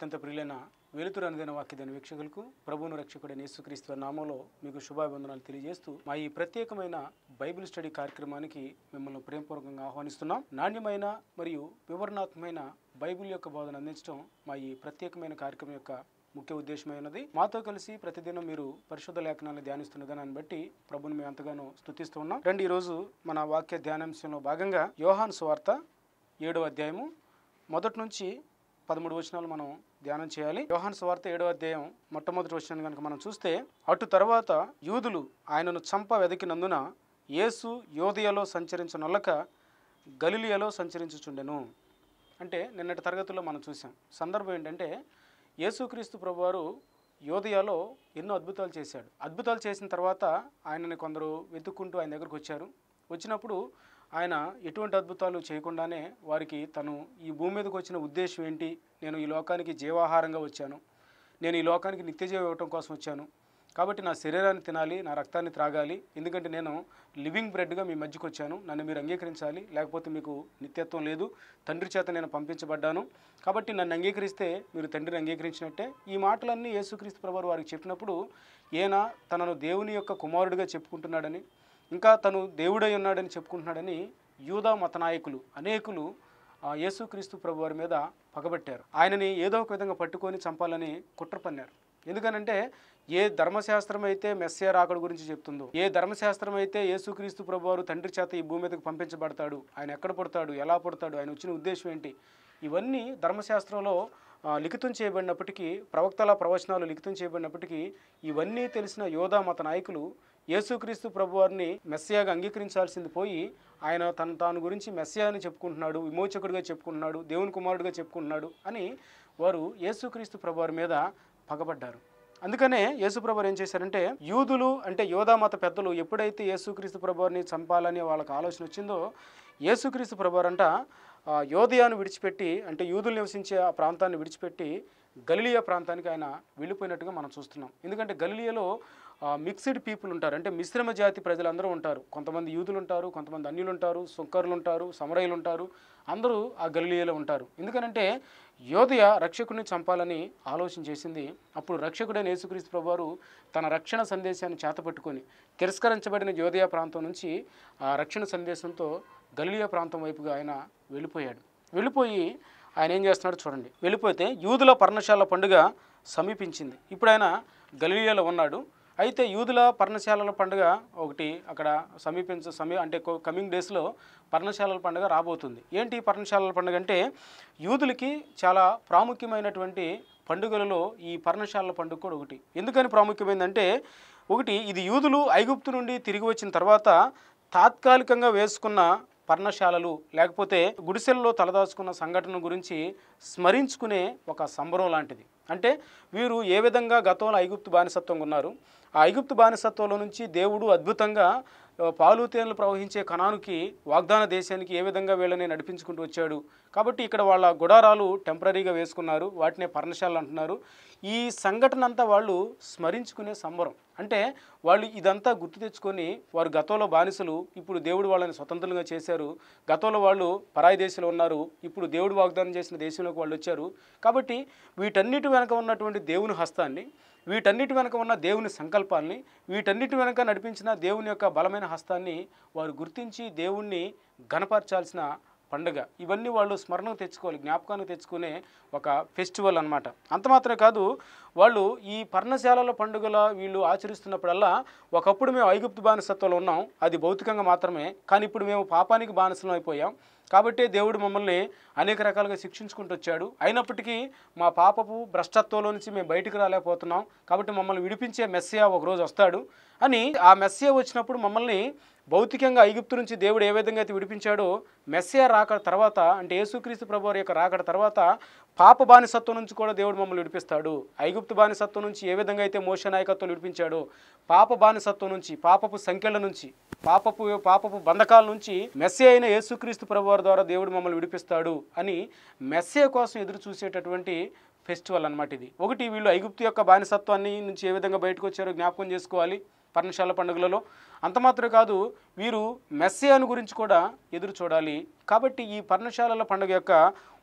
అత్యంత ప్రియులైన వెలుతురు అనుదిన వాక్యదైన వీక్షకులకు ప్రభువును రక్షకుడైన యేసుక్రీస్తు వారి నామంలో మీకు శుభాభివందనాలు తెలియజేస్తూ మా ఈ ప్రత్యేకమైన బైబిల్ స్టడీ కార్యక్రమానికి మిమ్మల్ని ప్రేమపూర్వకంగా ఆహ్వానిస్తున్నాం నాణ్యమైన మరియు వివరణాత్మకమైన బైబిల్ యొక్క బోధన అందించడం మా ఈ ప్రత్యేకమైన కార్యక్రమం యొక్క ముఖ్య ఉద్దేశమైనది మాతో కలిసి ప్రతిదినం మీరు పరిశుద్ధ లేఖనాలను ధ్యానిస్తున్న దాన్ని బట్టి ప్రభుని మేము ఎంతగానో స్తుతిస్తూ ఉన్నాం రండి ఈరోజు మన వాక్య ధ్యానాంశంలో భాగంగా యోహాన్ సువార్త ఏడవ అధ్యాయము మొదటి నుంచి పదమూడు వచనాలు మనం ధ్యానం చేయాలి యోహాన్ సువార్త ఏడవ అధ్యాయం మొట్టమొదటి వచనం కనుక మనం చూస్తే అటు తర్వాత యూదులు ఆయనను చంప వెతికినందున యేసు యోధియలో సంచరించనొల్లక గలిలియలో సంచరించుచుండెను అంటే నిన్నటి తరగతిలో మనం చూసాం సందర్భం ఏంటంటే యేసుక్రీస్తు ప్రభువారు యోధియాలో ఎన్నో అద్భుతాలు చేశాడు అద్భుతాలు చేసిన తర్వాత ఆయనని కొందరు వెతుక్కుంటూ ఆయన దగ్గరకు వచ్చారు వచ్చినప్పుడు ఆయన ఎటువంటి అద్భుతాలు చేయకుండానే వారికి తను ఈ భూమి మీదకి వచ్చిన ఉద్దేశం ఏంటి నేను ఈ లోకానికి జీవాహారంగా వచ్చాను నేను ఈ లోకానికి నిత్యజీవం ఇవ్వటం కోసం వచ్చాను కాబట్టి నా శరీరాన్ని తినాలి నా రక్తాన్ని త్రాగాలి ఎందుకంటే నేను లివింగ్ బ్రెడ్గా మీ మధ్యకు వచ్చాను నన్ను మీరు అంగీకరించాలి లేకపోతే మీకు నిత్యత్వం లేదు తండ్రి చేత నేను పంపించబడ్డాను కాబట్టి నన్ను అంగీకరిస్తే మీరు తండ్రిని అంగీకరించినట్టే ఈ మాటలన్నీ యేసుక్రీస్తు ప్రభు వారికి చెప్పినప్పుడు ఈయన తనను దేవుని యొక్క కుమారుడిగా చెప్పుకుంటున్నాడని ఇంకా తను దేవుడై ఉన్నాడని చెప్పుకుంటున్నాడని యూదా మత నాయకులు అనేకులు ఆ యేసుక్రీస్తు ప్రభు వారి మీద పగబట్టారు ఆయనని ఏదో ఒక విధంగా పట్టుకొని చంపాలని కుట్ర పన్నారు ఎందుకనంటే ఏ ధర్మశాస్త్రం అయితే మెస్సియా రాకడ గురించి చెప్తుందో ఏ ధర్మశాస్త్రం అయితే యేసుక్రీస్తు ప్రభువారు తండ్రి చేత ఈ భూమి మీదకి పంపించబడతాడు ఆయన ఎక్కడ పుడతాడు ఎలా పుడతాడు ఆయన వచ్చిన ఉద్దేశం ఏంటి ఇవన్నీ ధర్మశాస్త్రంలో ఆ, లిఖితం చేయబడినప్పటికీ ప్రవక్తల ప్రవచనాలు లిఖితం చేయబడినప్పటికీ ఇవన్నీ తెలిసిన యోధా మత నాయకులు యేసుక్రీస్తు ప్రభువారిని మెస్సియాగా అంగీకరించాల్సింది పోయి ఆయన తన తాను గురించి మెస్సియా అని చెప్పుకుంటున్నాడు విమోచకుడిగా చెప్పుకుంటున్నాడు దేవుని కుమారుడిగా చెప్పుకుంటున్నాడు అని వారు యేసుక్రీస్తు ప్రభువారి మీద పగబడ్డారు అందుకనే యేసుప్రభు ఏం చేశారంటే యూదులు అంటే యోధా మత పెద్దలు ఎప్పుడైతే యేసుక్రీస్తు ప్రభువారిని చంపాలని వాళ్ళకి ఆలోచన వచ్చిందో యేసుక్రీస్తు ప్రభువారంట ఆ, యోధయాను విడిచిపెట్టి అంటే యూదులు నివసించే ఆ ప్రాంతాన్ని విడిచిపెట్టి గలిలియా ప్రాంతానికి ఆయన వెళ్ళిపోయినట్టుగా మనం చూస్తున్నాం ఎందుకంటే గలిలియాలో మిక్స్డ్ పీపుల్ ఉంటారు అంటే మిశ్రమ జాతి ప్రజలందరూ ఉంటారు కొంతమంది యూదులు ఉంటారు కొంతమంది అన్యులు ఉంటారు సుంకరులు ఉంటారు సమరయులు ఉంటారు అందరూ ఆ గలిలియాలో ఉంటారు ఎందుకనంటే యోధయ రక్షకుడిని చంపాలని ఆలోచన చేసింది అప్పుడు రక్షకుడైన యేసుక్రీస్తు ప్రభువారు తన రక్షణ సందేశాన్ని చేతపట్టుకొని తిరస్కరించబడిన యోధయ ప్రాంతం నుంచి ఆ రక్షణ సందేశంతో గలిలియా ప్రాంతం వైపుగా ఆయన వెళ్ళిపోయాడు వెళ్ళిపోయి ఆయన ఏం చేస్తున్నాడో చూడండి వెళ్ళిపోతే యూదుల పర్ణశాల పండుగ సమీపించింది ఇప్పుడు ఆయన గలిలియాలో ఉన్నాడు అయితే యూదుల పర్ణశాలల పండుగ ఒకటి అక్కడ సమీపించ సమీ అంటే కమింగ్ డేస్లో పర్ణశాలల పండుగ రాబోతుంది ఏంటి ఈ పర్ణశాలల పండుగ అంటే యూదులకి చాలా ప్రాముఖ్యమైనటువంటి పండుగలలో ఈ పర్ణశాలల పండుగ కూడా ఒకటి ఎందుకని ప్రాముఖ్యమైందంటే ఒకటి ఇది యూదులు ఐగుప్తు నుండి తిరిగి వచ్చిన తర్వాత తాత్కాలికంగా వేసుకున్న పర్ణశాలలు లేకపోతే గుడిసెల్లో తలదాచుకున్న సంఘటన గురించి స్మరించుకునే ఒక సంబరం లాంటిది అంటే వీరు ఏ విధంగా గతంలో ఐగుప్తు బానిసత్వంగా ఉన్నారు ఆ ఐగుప్తు బానిసత్వంలో నుంచి దేవుడు అద్భుతంగా ఆ, పాలు తేనెలు ప్రవహించే కణానికి వాగ్దాన దేశానికి ఏ విధంగా వీళ్ళని నడిపించుకుంటూ వచ్చాడు కాబట్టి ఇక్కడ వాళ్ళ గుడారాలు టెంపరీగా వేసుకున్నారు వాటినే పర్ణశాలలు అంటున్నారు ఈ సంఘటన అంతా వాళ్ళు స్మరించుకునే సంబరం అంటే వాళ్ళు ఇదంతా గుర్తు తెచ్చుకొని వారు గతంలో బానిసలు ఇప్పుడు దేవుడు వాళ్ళని స్వతంత్రంగా చేశారు గతంలో వాళ్ళు పరాయి దేశంలో ఉన్నారు ఇప్పుడు దేవుడు వాగ్దానం చేసిన దేశంలోకి వాళ్ళు వచ్చారు కాబట్టి వీటన్నిటి వెనక ఉన్నటువంటి దేవుని హస్తాన్ని వీటన్నిటి వెనక ఉన్న దేవుని సంకల్పాల్ని వీటన్నిటి వెనక నడిపించిన దేవుని యొక్క బలమైన హస్తాన్ని వారు గుర్తించి దేవుణ్ణి గణపరచాల్సిన పండుగ ఇవన్నీ వాళ్ళు స్మరణకు తెచ్చుకోవాలి జ్ఞాపకానికి తెచ్చుకునే ఒక ఫెస్టివల్ అనమాట అంత మాత్రమే కాదు వాళ్ళు ఈ పర్ణశాలల పండుగల వీళ్ళు ఆచరిస్తున్నప్పుడల్లా ఒకప్పుడు మేము ఐగుప్తు బానిసత్వంలో ఉన్నాం అది భౌతికంగా మాత్రమే కానీ ఇప్పుడు మేము పాపానికి బానిసలం అయిపోయాం కాబట్టి దేవుడు మమ్మల్ని అనేక రకాలుగా శిక్షించుకుంటూ వచ్చాడు అయినప్పటికీ మా పాపపు భ్రష్టత్వంలో నుంచి మేము బయటికి రాలేకపోతున్నాం కాబట్టి మమ్మల్ని విడిపించే మెస్సియా ఒకరోజు వస్తాడు అని ఆ మెస్సియా వచ్చినప్పుడు మమ్మల్ని భౌతికంగా ఐగుప్తు నుంచి దేవుడు ఏ విధంగా అయితే విడిపించాడో మెస్సియా రాకడ తర్వాత అంటే యేసుక్రీస్తు ప్రభు వారి యొక్క రాకడ తర్వాత పాప బానిసత్వం నుంచి కూడా దేవుడు మమ్మల్ని విడిపిస్తాడు ఐగుప్తు బానిసత్వం నుంచి ఏ విధంగా అయితే మోస నాయకత్వం విడిపించాడో పాప బానిసత్వం నుంచి పాపపు సంఖ్యల నుంచి పాపపు పాపపు బంధకాల నుంచి మెస్సే అయిన యేసుక్రీస్తు ప్రభువారి ద్వారా దేవుడు మమ్మల్ని విడిపిస్తాడు అని మెస్సే కోసం ఎదురు చూసేటటువంటి ఫెస్టివల్ అన్నమాట ఇది ఒకటి వీళ్ళు ఐగుప్తు యొక్క బానిసత్వాన్ని నుంచి ఏ విధంగా బయటకు వచ్చారో జ్ఞాపకం చేసుకోవాలి పర్ణశాల పండుగలలో అంత మాత్రమే కాదు వీరు మెస్సియాను గురించి కూడా ఎదురు చూడాలి కాబట్టి ఈ పర్ణశాలల పండుగ యొక్క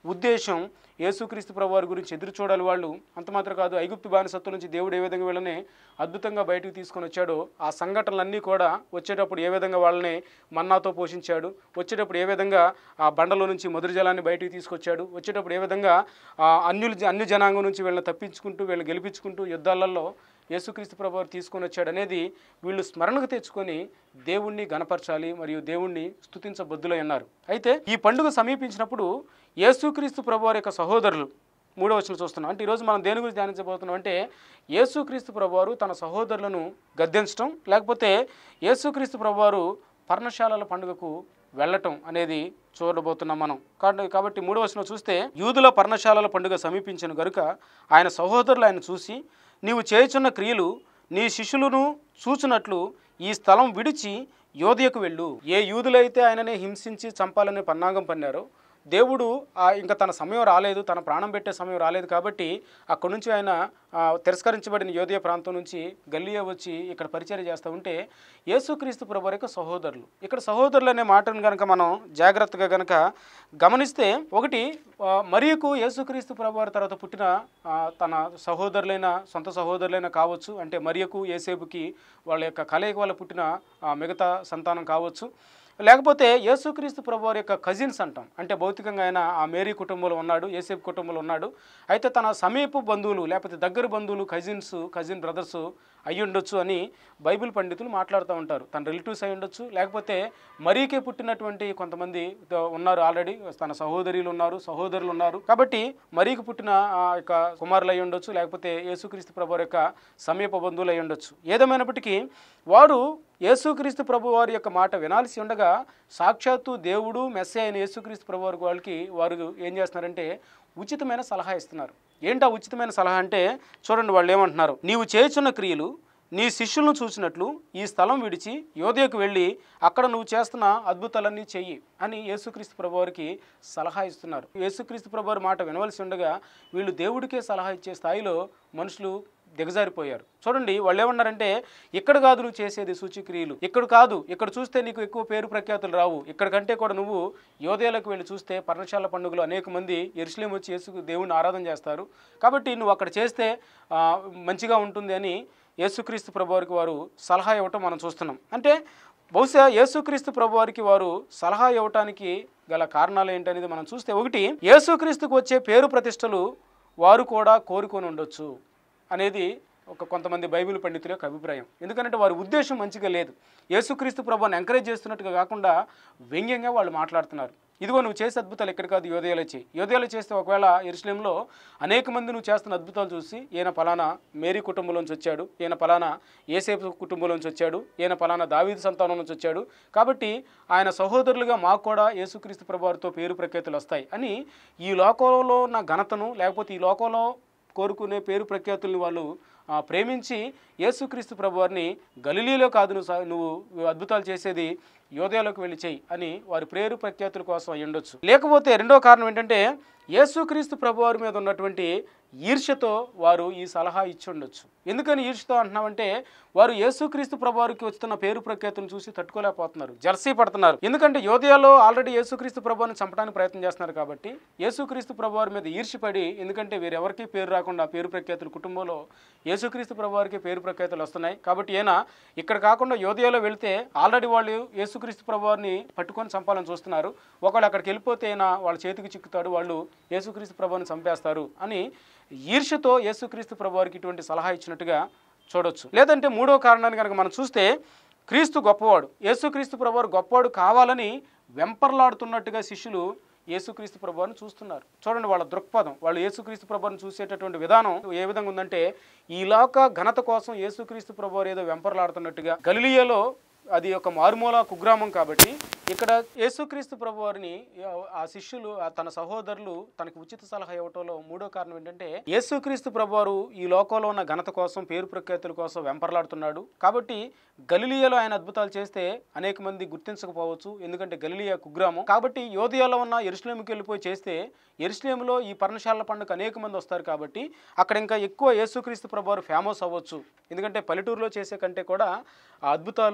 ఉద్దేశం యేసుక్రీస్తు ప్రభువారి గురించి ఎదురు చూడాలి వాళ్ళు అంత మాత్రం కాదు ఐగుప్తు బానిసత్వం నుంచి దేవుడు ఏ విధంగా వీళ్ళని అద్భుతంగా బయటకు తీసుకొని వచ్చాడో ఆ సంఘటనలన్నీ కూడా వచ్చేటప్పుడు ఏ విధంగా వాళ్ళని మన్నాతో పోషించాడు వచ్చేటప్పుడు ఏ విధంగా ఆ బండలో నుంచి మధుర జలాన్ని బయటికి తీసుకొచ్చాడు వచ్చేటప్పుడు ఏ విధంగా ఆ అన్యులు అన్య జనాంగం నుంచి వీళ్ళని తప్పించుకుంటూ వీళ్ళని గెలిపించుకుంటూ యుద్ధాలలో యేసుక్రీస్తు ప్రభువారు తీసుకొని వచ్చాడు అనేది వీళ్ళు స్మరణకు తెచ్చుకొని దేవుణ్ణి గణపరచాలి మరియు దేవుణ్ణి స్తుతించబద్దులై ఉన్నారు అయితే ఈ పండుగ సమీపించినప్పుడు యేసుక్రీస్తు ప్రభువారి యొక్క సహోదరులు మూడో వచనం చూస్తున్నాం అంటే ఈరోజు మనం దేని గురించి ధ్యానించబోతున్నాం అంటే యేసుక్రీస్తు ప్రభువారు తన సహోదరులను గద్దించడం లేకపోతే యేసుక్రీస్తు ప్రభువారు పర్ణశాలల పండుగకు వెళ్ళటం అనేది చూడబోతున్నాం మనం కాబట్టి కాబట్టి మూడో వచనం చూస్తే యూదుల పర్ణశాలల పండుగ సమీపించిన గనుక ఆయన సహోదరులు ఆయన చూసి నీవు చేయుచున్న క్రియలు నీ శిష్యులను చూచినట్లు ఈ స్థలం విడిచి యోధయకు వెళ్ళు ఏ యూదులైతే ఆయననే హింసించి చంపాలనే పన్నాగం పన్నారో దేవుడు ఆ ఇంకా తన సమయం రాలేదు తన ప్రాణం పెట్టే సమయం రాలేదు కాబట్టి అక్కడి నుంచి ఆయన ఆ, తిరస్కరించబడిన యోధయ ప్రాంతం నుంచి గల్లియా వచ్చి ఇక్కడ పరిచయం చేస్తూ ఉంటే యేసుక్రీస్తు ప్రభు యొక్క సహోదరులు ఇక్కడ సహోదరులు అనే మాటను కనుక మనం జాగ్రత్తగా కనుక గమనిస్తే ఒకటి ఆ, మరియకు యేసుక్రీస్తు ప్రభు వారి తర్వాత పుట్టిన ఆ, తన సహోదరులైన సొంత సహోదరులైన కావచ్చు అంటే మరియకు ఏసేపుకి వాళ్ళ యొక్క కలయిక వల్ల పుట్టిన ఆ, మిగతా సంతానం కావచ్చు లేకపోతే యేసుక్రీస్తు ప్రభు వారి యొక్క కజిన్స్ అంటాం అంటే భౌతికంగా ఆయన ఆ మేరీ కుటుంబంలో ఉన్నాడు ఏసేపు కుటుంబంలో ఉన్నాడు అయితే తన సమీప బంధువులు లేకపోతే దగ్గర బంధువులు కజిన్స్ కజిన్ బ్రదర్స్ అయి ఉండొచ్చు అని బైబిల్ పండితులు మాట్లాడుతూ ఉంటారు తన రిలేటివ్స్ అయి ఉండొచ్చు లేకపోతే మరీకే పుట్టినటువంటి కొంతమంది ద- ఉన్నారు ఆల్రెడీ తన సహోదరులు ఉన్నారు సహోదరులు ఉన్నారు కాబట్టి మరీకి పుట్టిన ఆ యొక్క కుమారులు అయి ఉండొచ్చు లేకపోతే యేసుక్రీస్తు ప్రభు వారి యొక్క సమీప బంధువులు అయి ఉండొచ్చు ఏదేమైనప్పటికీ వారు యేసుక్రీస్తు ప్రభు వారి యొక్క మాట వినాల్సి ఉండగా సాక్షాత్తు దేవుడు మెస్సే అయిన యేసుక్రీస్తు ప్రభు వారి వాళ్ళకి వారు ఏం చేస్తున్నారంటే ఉచితమైన సలహా ఇస్తున్నారు ఏంటా ఉచితమైన సలహా అంటే చూడండి వాళ్ళు ఏమంటున్నారు నీవు చేయుచున్న క్రియలు నీ శిష్యులను చూసినట్లు ఈ స్థలం విడిచి యోధయకు వెళ్ళి అక్కడ నువ్వు చేస్తున్న అద్భుతాలన్నీ చెయ్యి అని యేసుక్రీస్తు ప్రభు వారికి సలహా ఇస్తున్నారు యేసుక్రీస్తు ప్రభు వారి మాట వినవలసి ఉండగా వీళ్ళు దేవుడికే సలహా ఇచ్చే స్థాయిలో మనుషులు దిగజారిపోయారు చూడండి వాళ్ళు ఏమన్నారంటే ఇక్కడ కాదు నువ్వు చేసేది సూచిక్రియలు ఇక్కడ కాదు ఇక్కడ చూస్తే నీకు ఎక్కువ పేరు ప్రఖ్యాతులు రావు ఇక్కడ కంటే కూడా నువ్వు యోధేలకు వెళ్ళి చూస్తే పర్ణశాల పండుగలు అనేక మంది ఎరుసలేం వచ్చి యేసు దేవుణ్ణి ఆరాధన చేస్తారు కాబట్టి నువ్వు అక్కడ చేస్తే ఆ, మంచిగా ఉంటుంది అని యేసుక్రీస్తు ప్రభువారికి వారు సలహా ఇవ్వటం మనం చూస్తున్నాం అంటే బహుశా యేసుక్రీస్తు ప్రభువారికి వారు సలహా ఇవ్వటానికి గల కారణాలు ఏంటనేది మనం చూస్తే ఒకటి యేసుక్రీస్తుకు వచ్చే పేరు ప్రతిష్టలు వారు కూడా కోరుకొని ఉండొచ్చు అనేది ఒక కొంతమంది బైబిల్ పండితుల యొక్క అభిప్రాయం ఎందుకంటే వారి ఉద్దేశం మంచిగా లేదు యేసుక్రీస్తు ప్రభుని ఎంకరేజ్ చేస్తున్నట్టుగా కాకుండా వ్యంగ్యంగా వాళ్ళు మాట్లాడుతున్నారు ఇదిగో నువ్వు చేసే అద్భుతాలు ఎక్కడ కాదు యోధయాలు చేయి యోధయాలు చేస్తే ఒకవేళ ఎరుసలేంలో అనేక మంది నువ్వు చేస్తున్న అద్భుతాలు చూసి ఈయన పలానా మేరీ కుటుంబంలోంచి వచ్చాడు ఈయన పలానా ఏసేపు కుటుంబంలోంచి వచ్చాడు ఈయన పలానా దావీదు సంతానం నుంచి వచ్చాడు కాబట్టి ఆయన సహోదరులుగా మాకు కూడా యేసుక్రీస్తు ప్రభువారితో పేరు ప్రఖ్యాతులు వస్తాయి అని ఈ లోకంలో ఉన్న ఘనతను లేకపోతే ఈ లోకంలో కోరుకునే పేరు ప్రఖ్యాతుల్ని వాళ్ళు ఆ, ప్రేమించి యేసుక్రీస్తు ప్రభువారిని గలిలీలో కాదు నువ్వు సా- నువ్వు అద్భుతాలు చేసేది యోధయాలకు వెళ్ళి చేయి అని వారి పేరు ప్రఖ్యాతుల కోసం అయి ఉండొచ్చు లేకపోతే రెండో కారణం ఏంటంటే యేసుక్రీస్తు ప్రభువారి మీద ఉన్నటువంటి ఈర్ష్యతో వారు ఈ సలహా ఇచ్చి ఉండొచ్చు ఎందుకని ఈర్ష్యతో అంటున్నామంటే వారు యేసుక్రీస్తు ప్రభువారికి వస్తున్న పేరు ప్రఖ్యాతులను చూసి తట్టుకోలేకపోతున్నారు జర్సీ పడుతున్నారు ఎందుకంటే యోధయాలో ఆల్రెడీ యేసుక్రీస్తు ప్రభువారిని చంపడానికి ప్రయత్నం చేస్తున్నారు కాబట్టి యేసుక్రీస్తు ప్రభువారి మీద ఈర్ష్యపడి ఎందుకంటే వేరెవరికి పేరు రాకుండా పేరు ప్రఖ్యాతులు కుటుంబంలో యేసుక్రీస్తు ప్రభువారికి పేరు ప్రఖ్యాతులు వస్తున్నాయి కాబట్టి ఈయన ఇక్కడ కాకుండా యోధయాలో వెళ్తే ఆల్రెడీ వాళ్ళు యేసుక్రీస్తు ప్రభువారిని పట్టుకొని చంపాలని చూస్తున్నారు ఒకవేళ అక్కడికి వెళ్ళిపోతే ఈయన వాళ్ళ చేతికి చిక్కుతాడు వాళ్ళు యేసుక్రీస్తు ప్రభువారిని చంపేస్తారు అని ఈర్ష్యతో యేసుక్రీస్తు ప్రభువారికి ఇటువంటి సలహా ఇచ్చినట్టుగా చూడొచ్చు లేదంటే మూడో కారణాన్ని కనుక మనం చూస్తే క్రీస్తు గొప్పవాడు యేసుక్రీస్తు ప్రభువారు గొప్పవాడు కావాలని వెంపర్లాడుతున్నట్టుగా శిష్యులు యేసుక్రీస్తు ప్రభువారిని చూస్తున్నారు చూడండి వాళ్ళ దృక్పథం వాళ్ళు యేసుక్రీస్తు ప్రభువారిని చూసేటటువంటి విధానం ఏ విధంగా ఉందంటే ఈ లోక ఘనత కోసం యేసుక్రీస్తు ప్రభువారు ఏదో వెంపర్లాడుతున్నట్టుగా గలిలియలో అది ఒక మారుమూల కుగ్రామం కాబట్టి ఇక్కడ యేసుక్రీస్తు ప్రభువారిని ఆ శిష్యులు ఆ తన సహోదరులు తనకి ఉచిత సలహా ఇవ్వటంలో మూడో కారణం ఏంటంటే యేసుక్రీస్తు ప్రభువారు ఈ లోకంలో ఉన్న ఘనత కోసం పేరు ప్రఖ్యాతుల కోసం వెంపర్లాడుతున్నాడు కాబట్టి గలిలియాలో ఆయన అద్భుతాలు చేస్తే అనేక మంది గుర్తించకపోవచ్చు ఎందుకంటే గలిలియా కుగ్రామం కాబట్టి యోధియాలో ఉన్న ఎరుసలేముకి వెళ్ళిపోయి చేస్తే ఎరుసలేములో ఈ పర్ణశాల పండుగ అనేక మంది వస్తారు కాబట్టి అక్కడ ఇంకా ఎక్కువ యేసుక్రీస్తు ప్రభువారు ఫేమస్ అవ్వచ్చు ఎందుకంటే పల్లెటూరులో చేసే కంటే కూడా ఆ అద్భుతాలు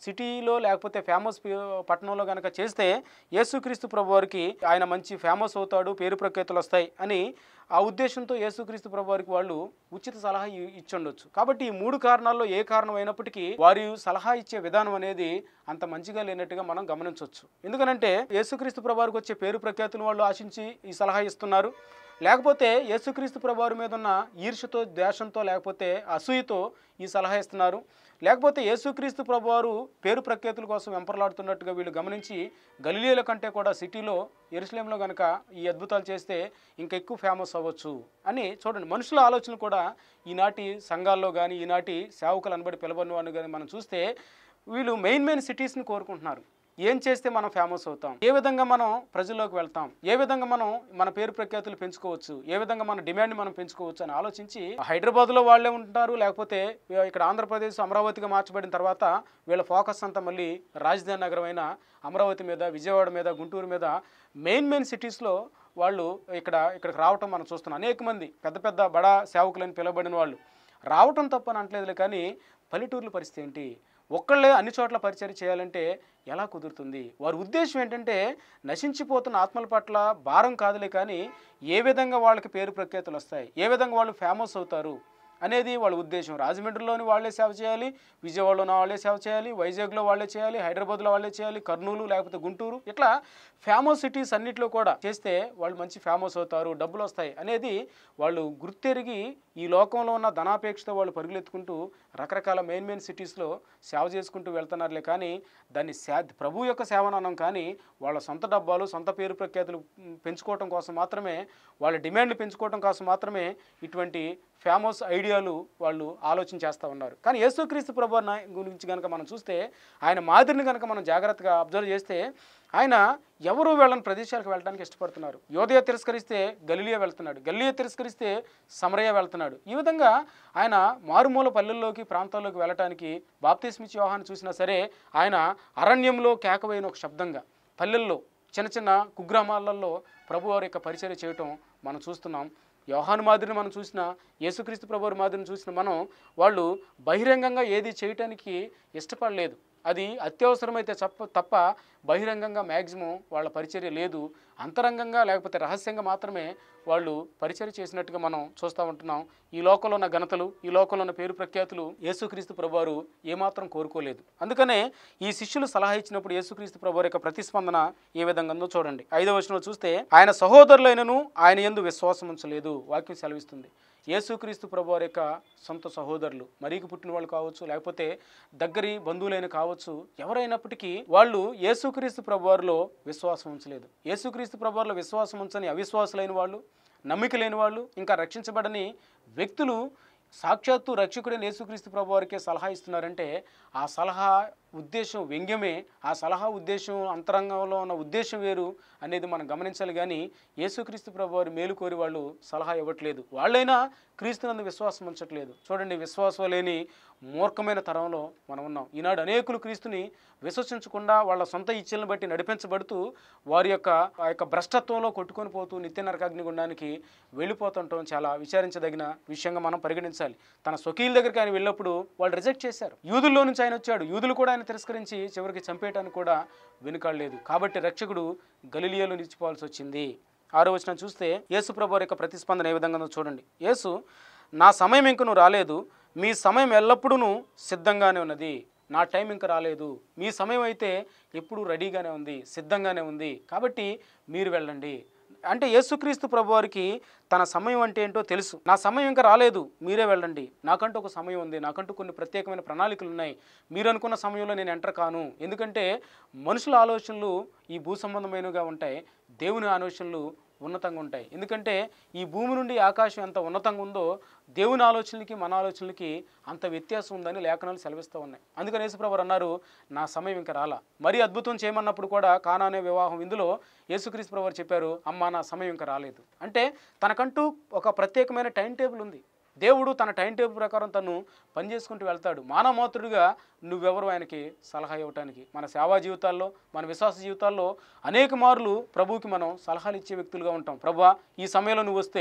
సిటీలో లేకపోతే ఫేమస్ పట్టణంలో కనుక చేస్తే యేసుక్రీస్తు ప్రభు వారికి ఆయన మంచి ఫేమస్ అవుతాడు పేరు ప్రఖ్యాతులు వస్తాయి అని ఆ ఉద్దేశంతో యేసుక్రీస్తు ప్రభు వారికి వాళ్ళు ఉచిత సలహా ఇ- ఇచ్చుండొచ్చు కాబట్టి ఈ మూడు కారణాల్లో ఏ కారణం అయినప్పటికీ వారి సలహా ఇచ్చే విధానం అనేది అంత మంచిగా లేనట్టుగా మనం గమనించవచ్చు ఎందుకనంటే యేసుక్రీస్తు ప్రభు వారికి వచ్చే పేరు ప్రఖ్యాతులు వాళ్ళు ఆశించి ఈ సలహా ఇస్తున్నారు లేకపోతే యేసుక్రీస్తు ప్రభువారి మీద ఉన్న ఈర్ష్యతో ద్వేషంతో లేకపోతే అసూయతో ఈ సలహా ఇస్తున్నారు లేకపోతే యేసుక్రీస్తు ప్రభువారు పేరు ప్రఖ్యాతుల కోసం వెంపర్లాడుతున్నట్టుగా వీళ్ళు గమనించి గలిలీల కంటే కూడా సిటీలో ఎరుసలేంలో కనుక ఈ అద్భుతాలు చేస్తే ఇంకా ఎక్కువ ఫేమస్ అవ్వచ్చు అని చూడండి మనుషుల ఆలోచనలు కూడా ఈనాటి సంఘాల్లో కానీ ఈనాటి సేవకులు అనబడి పిలవని వాడిని కానీ మనం చూస్తే వీళ్ళు మెయిన్ మెయిన్ సిటీస్ని కోరుకుంటున్నారు ఏం చేస్తే మనం ఫేమస్ అవుతాం ఏ విధంగా మనం ప్రజల్లోకి వెళ్తాం ఏ విధంగా మనం మన పేరు ప్రఖ్యాతులు పెంచుకోవచ్చు ఏ విధంగా మన డిమాండ్ మనం పెంచుకోవచ్చు అని ఆలోచించి హైదరాబాద్లో వాళ్ళే ఉంటారు లేకపోతే ఇక్కడ ఆంధ్రప్రదేశ్ అమరావతిగా మార్చబడిన తర్వాత వీళ్ళ ఫోకస్ అంతా మళ్ళీ రాజధాని నగరమైన అమరావతి మీద విజయవాడ మీద గుంటూరు మీద మెయిన్ మెయిన్ సిటీస్లో వాళ్ళు ఇక్కడ ఇక్కడికి రావటం మనం చూస్తున్నాం అనేక మంది పెద్ద పెద్ద బడా సేవకులని పిలువబడిన వాళ్ళు రావటం తప్పని అంటలేదులే కానీ పల్లెటూర్ల పరిస్థితి ఏంటి ఒక్కళ్ళే అన్ని చోట్ల పరిచయం చేయాలంటే ఎలా కుదురుతుంది వారి ఉద్దేశం ఏంటంటే నశించిపోతున్న ఆత్మల పట్ల భారం కాదులే కానీ ఏ విధంగా వాళ్ళకి పేరు ప్రఖ్యాతులు వస్తాయి ఏ విధంగా వాళ్ళు ఫేమస్ అవుతారు అనేది వాళ్ళ ఉద్దేశం రాజమండ్రిలోని వాళ్ళే సేవ చేయాలి విజయవాడలోని వాళ్ళే సేవ చేయాలి వైజాగ్లో వాళ్ళే చేయాలి హైదరాబాద్లో వాళ్ళే చేయాలి కర్నూలు లేకపోతే గుంటూరు ఇట్లా ఫేమస్ సిటీస్ అన్నిట్లో కూడా చేస్తే వాళ్ళు మంచి ఫేమస్ అవుతారు డబ్బులు వస్తాయి అనేది వాళ్ళు గుర్తెరిగి ఈ లోకంలో ఉన్న ధనాపేక్షతో వాళ్ళు పరుగులెత్తుకుంటూ రకరకాల మెయిన్ మెయిన్ సిటీస్లో సేవ చేసుకుంటూ వెళ్తున్నారులే కానీ దాన్ని సే ప్రభు యొక్క సేవననం కానీ వాళ్ళ సొంత డబ్బాలు సొంత పేరు ప్రఖ్యాతులు మ్, పెంచుకోవటం కోసం మాత్రమే వాళ్ళ డిమాండ్లు పెంచుకోవటం కోసం మాత్రమే ఇటువంటి ఫేమస్ ఐడియాలు వాళ్ళు ఆలోచన చేస్తూ ఉన్నారు కానీ యేసుక్రీస్తు ప్రభు నా- గురించి కనుక మనం చూస్తే ఆయన మాదిరిని కనుక మనం జాగ్రత్తగా అబ్జర్వ్ చేస్తే ఆయన ఎవరు వెళ్ళని ప్రదేశాలకు వెళ్ళడానికి ఇష్టపడుతున్నారు యోదయ తిరస్కరిస్తే గలిలియా వెళ్తున్నాడు గలిలియా తిరస్కరిస్తే సమరయ వెళ్తున్నాడు ఈ విధంగా ఆయన మారుమూల పల్లెల్లోకి ప్రాంతాల్లోకి వెళ్ళటానికి బాప్తిస్మిచ్ యోహాన్ని చూసినా సరే ఆయన అరణ్యంలో కేకవైన ఒక శబ్దంగా పల్లెల్లో చిన్న చిన్న కుగ్రామాలలో ప్రభు వారి యొక్క పరిచర్య చేయటం మనం చూస్తున్నాం యోహాను మాదిరిని మనం చూసిన యేసుక్రీస్తు ప్రభు వారి మాదిరిని చూసిన మనం వాళ్ళు బహిరంగంగా ఏది చేయటానికి ఇష్టపడలేదు అది అత్యవసరమైతే చెప్ప తప్ప బహిరంగంగా మ్యాక్సిమం వాళ్ళ పరిచర్య లేదు అంతరంగంగా లేకపోతే రహస్యంగా మాత్రమే వాళ్ళు పరిచర్య చేసినట్టుగా మనం చూస్తూ ఉంటున్నాం ఈ లోకంలో ఉన్న ఘనతలు ఈ లోకంలో ఉన్న పేరు ప్రఖ్యాతులు యేసుక్రీస్తు ప్రభువారు ఏమాత్రం కోరుకోలేదు అందుకనే ఈ శిష్యులు సలహా ఇచ్చినప్పుడు యేసుక్రీస్తు ప్రభువారి యొక్క ప్రతిస్పందన ఏ విధంగా ఉందో చూడండి ఐదవ వచనంలో చూస్తే ఆయన సహోదరులైనను ఆయన ఎందు విశ్వాసం ఉంచలేదు వాక్యం సెలవిస్తుంది యేసుక్రీస్తు ప్రభువారి యొక్క సొంత సహోదరులు మరీకి పుట్టిన వాళ్ళు కావచ్చు లేకపోతే దగ్గరి బంధువులైన కావచ్చు ఎవరైనప్పటికీ వాళ్ళు యేసుక్రీస్తు ప్రభువారిలో విశ్వాసం ఉంచలేదు యేసుక్రీస్తు ప్రభువారిలో విశ్వాసం ఉంచని అవిశ్వాసులైన వాళ్ళు నమ్మిక లేని వాళ్ళు ఇంకా రక్షించబడని వ్యక్తులు సాక్షాత్తు రక్షకుడైన యేసుక్రీస్తు ప్రభు వారికే సలహా ఇస్తున్నారంటే ఆ సలహా ఉద్దేశం వ్యంగ్యమే ఆ సలహా ఉద్దేశం అంతరంగంలో ఉన్న ఉద్దేశం వేరు అనేది మనం గమనించాలి కానీ యేసుక్రీస్తు ప్రభు వారి మేలు కోరి వాళ్ళు సలహా ఇవ్వట్లేదు వాళ్ళైనా క్రీస్తునందు విశ్వాసం ఉంచట్లేదు చూడండి విశ్వాసం లేని మూర్ఖమైన తరంలో మనం ఉన్నాం ఈనాడు అనేకులు క్రీస్తుని విశ్వసించకుండా వాళ్ళ సొంత ఇచ్చలను బట్టి నడిపించబడుతూ వారి యొక్క ఆ యొక్క భ్రష్టత్వంలో కొట్టుకొని పోతూ నిత్య నరకాగ్నిగుండానికి వెళ్ళిపోతుండటం చాలా విచారించదగిన విషయంగా మనం పరిగణించాలి తన స్వకీయుల దగ్గరికి ఆయన వెళ్ళినప్పుడు వాళ్ళు రిజెక్ట్ చేశారు యూదుల్లో నుంచి ఆయన వచ్చాడు యూదులు కూడా ఆయన తిరస్కరించి చివరికి చంపేయటానికి కూడా వెనుకాడలేదు కాబట్టి రక్షకుడు గలిలియలో నిలిచిపోవాల్సి వచ్చింది ఆరో వచనం చూస్తే యేసు ప్రభు యొక్క ప్రతిస్పందన ఏ విధంగా ఉందో చూడండి యేసు నా సమయం ఇంక నువ్వు రాలేదు మీ సమయం ఎల్లప్పుడూ సిద్ధంగానే ఉన్నది నా టైం ఇంకా రాలేదు మీ సమయం అయితే ఎప్పుడూ రెడీగానే ఉంది సిద్ధంగానే ఉంది కాబట్టి మీరు వెళ్ళండి అంటే యేసుక్రీస్తు ప్రభువారికి తన సమయం అంటే ఏంటో తెలుసు నా సమయం ఇంకా రాలేదు మీరే వెళ్ళండి నాకంటూ ఒక సమయం ఉంది నాకంటూ కొన్ని ప్రత్యేకమైన ప్రణాళికలు ఉన్నాయి మీరు అనుకున్న సమయంలో నేను ఎంటర్ కాను ఎందుకంటే మనుషుల ఆలోచనలు ఈ భూ సంబంధమైనవిగా ఉంటాయి దేవుని ఆలోచనలు ఉన్నతంగా ఉంటాయి ఎందుకంటే ఈ భూమి నుండి ఆకాశం ఎంత ఉన్నతంగా ఉందో దేవుని ఆలోచనలకి మన ఆలోచనలకి అంత వ్యత్యాసం ఉందని లేఖనాలు సెలవిస్తూ ఉన్నాయి అందుకని యేసుప్రభు అన్నారు నా సమయం ఇంకా రాలా మరీ అద్భుతం చేయమన్నప్పుడు కూడా కానానే వివాహం ఇందులో యేసుక్రీస్తు ప్రభు వారు చెప్పారు అమ్మా నా సమయం ఇంకా రాలేదు అంటే తనకంటూ ఒక ప్రత్యేకమైన టైం టేబుల్ ఉంది దేవుడు తన టైం టేబుల్ ప్రకారం తను పనిచేసుకుంటూ వెళ్తాడు మానవమాతృడిగా నువ్వెవరు ఆయనకి సలహా ఇవ్వటానికి మన సేవా జీవితాల్లో మన విశ్వాస జీవితాల్లో అనేక మార్లు ప్రభువుకి మనం సలహాలు ఇచ్చే వ్యక్తులుగా ఉంటాం ప్రభా ఈ సమయంలో నువ్వు వస్తే